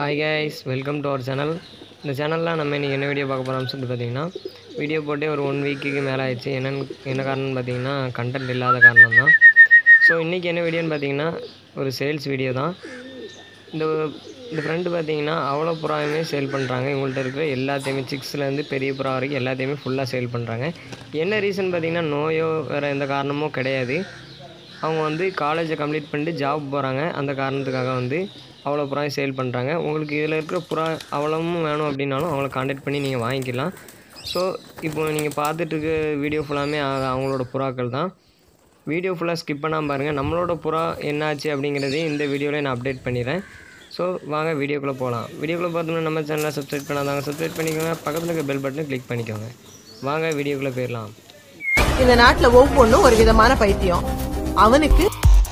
hi guys welcome to our channel இந்த சேனலில் நம்ம இன்றைக்கி என்ன வீடியோ பார்க்க போகிறோம்னு சொல்லிட்டு பார்த்தீங்கன்னா வீடியோ போட்டே ஒரு ஒன் வீக்குக்கு மேலே ஆயிடுச்சு என்னென்னு என்ன காரணம்னு பார்த்தீங்கன்னா கண்டென்ட் இல்லாத காரணம் தான் ஸோ இன்றைக்கி என்ன வீடியோன்னு பார்த்தீங்கன்னா ஒரு சேல்ஸ் வீடியோ தான் இந்த இந்த ஃப்ரெண்டு பார்த்தீங்கன்னா அவ்வளோ புறாவுமே சேல் பண்ணுறாங்க இவங்கள்ட்ட இருக்கிற எல்லாத்தையுமே சிக்ஸ்லேருந்து பெரிய புறா வரைக்கும் எல்லாத்தையுமே ஃபுல்லாக சேல் பண்ணுறாங்க என்ன ரீசன் பார்த்தீங்கன்னா நோயோ வேறு எந்த காரணமோ கிடையாது அவங்க வந்து காலேஜை கம்ப்ளீட் பண்ணிட்டு ஜாப் போகிறாங்க அந்த காரணத்துக்காக வந்து அவ்வளோ புறாயும் சேல் பண்ணுறாங்க உங்களுக்கு இதில் இருக்கிற புறா அவ்வளவும் வேணும் அப்படின்னாலும் அவங்கள காண்டாக்ட் பண்ணி நீங்கள் வாங்கிக்கலாம் ஸோ இப்போ நீங்கள் பார்த்துட்டு இருக்க வீடியோ ஃபுல்லாமே அ- அவங்களோட புறாக்கள் தான் வீடியோ ஃபுல்லாக ஸ்கிப் பண்ணாமல் பாருங்கள் நம்மளோட புறா என்னாச்சு அப்படிங்கிறதையும் இந்த வீடியோவில் நான் அப்டேட் பண்ணிடுறேன் ஸோ வாங்க வீடியோக்குள்ளே போகலாம் வீடியோக்குள்ளே பார்த்தோம்னா நம்ம சேனலை சப்ஸ்கிரைப் பண்ணாதாங்க சப்ஸ்கிரைப் பண்ணிக்கோங்க பக்கத்தில் இருக்க பெல் பட்டனை கிளிக் பண்ணிக்கோங்க வாங்க வீடியோக்குள்ளே போயிடலாம் இந்த நாட்டுல ஒவ்வொன்றும் ஒரு விதமான பைத்தியம் அவனுக்கு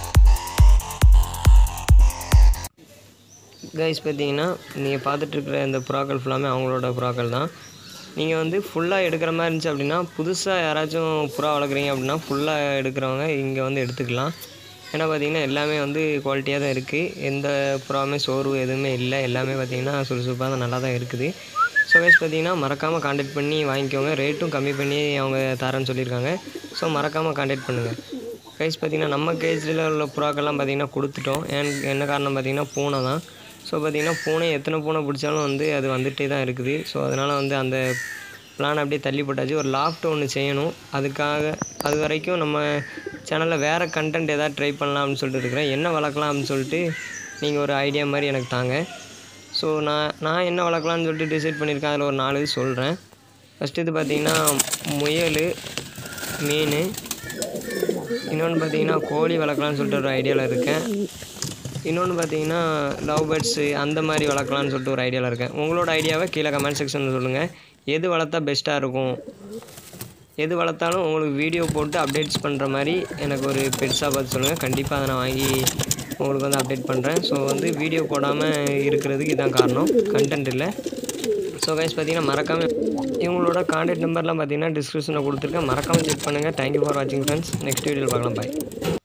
கைஸ் பார்த்தீங்கன்னா நீங்கள் பார்த்துட்ருக்குற இந்த புறாக்கள் ஃபுல்லாமே அவங்களோட புறாக்கள் தான் நீங்கள் வந்து ஃபுல்லாக எடுக்கிற மாதிரி இருந்துச்சு அப்படின்னா புதுசாக யாராச்சும் புறா வளர்க்குறீங்க அப்படின்னா ஃபுல்லாக எடுக்கிறவங்க இங்கே வந்து எடுத்துக்கலாம் ஏன்னா பார்த்தீங்கன்னா எல்லாமே வந்து குவாலிட்டியாக தான் இருக்குது எந்த புறாவுமே சோர்வு எதுவுமே இல்லை எல்லாமே பார்த்தீங்கன்னா சுறுசுறுப்பாக தான் நல்லா தான் இருக்குது ஸோ கைஸ் பார்த்தீங்கன்னா மறக்காமல் காண்டாக்ட் பண்ணி வாங்கிக்கோங்க ரேட்டும் கம்மி பண்ணி அவங்க தரேன்னு சொல்லியிருக்காங்க ஸோ மறக்காமல் காண்டாக்ட் பண்ணுங்கள் கைஸ் பார்த்தீங்கன்னா நம்ம கேஜில் உள்ள புறாக்கள்லாம் பார்த்தீங்கன்னா கொடுத்துட்டோம் ஏன் என்ன காரணம் பார்த்தீங்கன்னா பூனை தான் ஸோ பார்த்தீங்கன்னா பூனை எத்தனை பூனை பிடிச்சாலும் வந்து அது வந்துகிட்டே தான் இருக்குது ஸோ அதனால் வந்து அந்த பிளான் அப்படியே தள்ளி போட்டாச்சு ஒரு லாஃப்ட் ஒன்று செய்யணும் அதுக்காக அது வரைக்கும் நம்ம சேனலில் வேறு கண்டென்ட் எதாவது ட்ரை பண்ணலாம் அப்படின்னு சொல்லிட்டு இருக்கிறேன் என்ன வளர்க்கலாம் அப்படின்னு சொல்லிட்டு நீங்கள் ஒரு ஐடியா மாதிரி எனக்கு தாங்க ஸோ நான் நான் என்ன வளர்க்கலாம்னு சொல்லிட்டு டிசைட் பண்ணியிருக்கேன் அதில் ஒரு நாலு இது சொல்கிறேன் ஃபஸ்ட்டு இது பார்த்தீங்கன்னா முயல் மீன் இன்னொன்று பார்த்தீங்கன்னா கோழி வளர்க்கலாம்னு சொல்லிட்டு ஒரு ஐடியாவில் இருக்கேன் இன்னொன்று பார்த்தீங்கன்னா லவ் பேர்ட்ஸு அந்த மாதிரி வளர்க்கலாம்னு சொல்லிட்டு ஒரு ஐடியாவில் இருக்கேன் உங்களோட ஐடியாவை கீழே கமெண்ட் செக்ஷனில் சொல்லுங்கள் எது வளர்த்தா பெஸ்ட்டாக இருக்கும் எது வளர்த்தாலும் உங்களுக்கு வீடியோ போட்டு அப்டேட்ஸ் பண்ணுற மாதிரி எனக்கு ஒரு பெட்ஸாக பார்த்து சொல்லுங்கள் கண்டிப்பாக அதை நான் வாங்கி உங்களுக்கு வந்து அப்டேட் பண்ணுறேன் ஸோ வந்து வீடியோ போடாமல் இருக்கிறதுக்கு இதான் காரணம் கண்டென்ட் இல்லை ஸோ கைஸ் பார்த்தீங்கன்னா மறக்காமல் இவங்களோட காண்டாக்ட் நம்பர்லாம் பார்த்தீங்கன்னா டிஸ்கிரிப்ஷனில் கொடுத்துருக்கேன் மறக்காமல் செக் பண்ணுங்கள் தேங்க்யூ ஃபார் வாட்சிங் ஃப்ரெண்ட்ஸ் நெக்ஸ்ட் வீடியோவில் பார்க்கலாம் பாய்